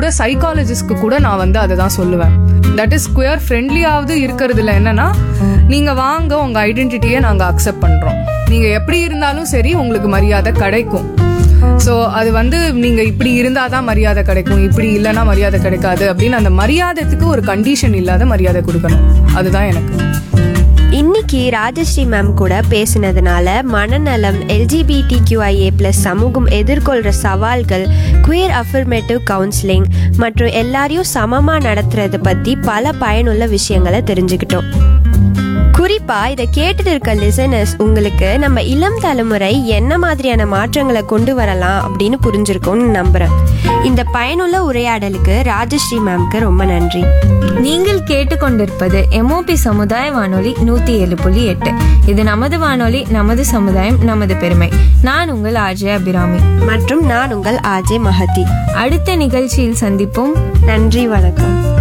கூட சைக்காலஜிஸ்ட்க்கு கூட நான் வந்து அதை தான் சொல்லுவேன் தட் இஸ் குயர் ஃப்ரெண்ட்லியாவது இருக்கிறதுல என்னன்னா நீங்க வாங்க உங்க ஐடென்டிட்டியை நாங்க அக்செப்ட் பண்றோம் நீங்க எப்படி இருந்தாலும் சரி உங்களுக்கு மரியாதை கிடைக்கும் ஸோ அது வந்து நீங்க இப்படி இருந்தாதான் மரியாதை கிடைக்கும் இப்படி இல்லைன்னா மரியாதை கிடைக்காது அப்படின்னு அந்த மரியாதைக்கு ஒரு கண்டிஷன் இல்லாத மரியாதை கொடுக்கணும் அதுதான் எனக்கு இன்னைக்கு ராஜஸ்ரீ மேம் கூட பேசினதுனால மனநலம் எல்ஜிபிடிக்யூஐஏ ப்ளஸ் சமூகம் எதிர்கொள்கிற சவால்கள் குயர் அஃபர்மேட்டிவ் கவுன்சிலிங் மற்றும் எல்லாரையும் சமமாக நடத்துறது பற்றி பல பயனுள்ள விஷயங்களை தெரிஞ்சுக்கிட்டோம் குறிப்பா இதை கேட்டுட்டு இருக்க லிசனர்ஸ் உங்களுக்கு நம்ம இளம் தலைமுறை என்ன மாதிரியான மாற்றங்களை கொண்டு வரலாம் அப்படின்னு புரிஞ்சிருக்கும்னு நம்புறேன் இந்த பயனுள்ள உரையாடலுக்கு ராஜஸ்ரீ மேம்க்கு ரொம்ப நன்றி நீங்கள் கேட்டுக்கொண்டிருப்பது எம்ஓபி சமுதாய வானொலி நூத்தி ஏழு புள்ளி எட்டு இது நமது வானொலி நமது சமுதாயம் நமது பெருமை நான் உங்கள் ஆர்ஜே அபிராமி மற்றும் நான் உங்கள் ஆஜே மஹதி அடுத்த நிகழ்ச்சியில் சந்திப்போம் நன்றி வணக்கம்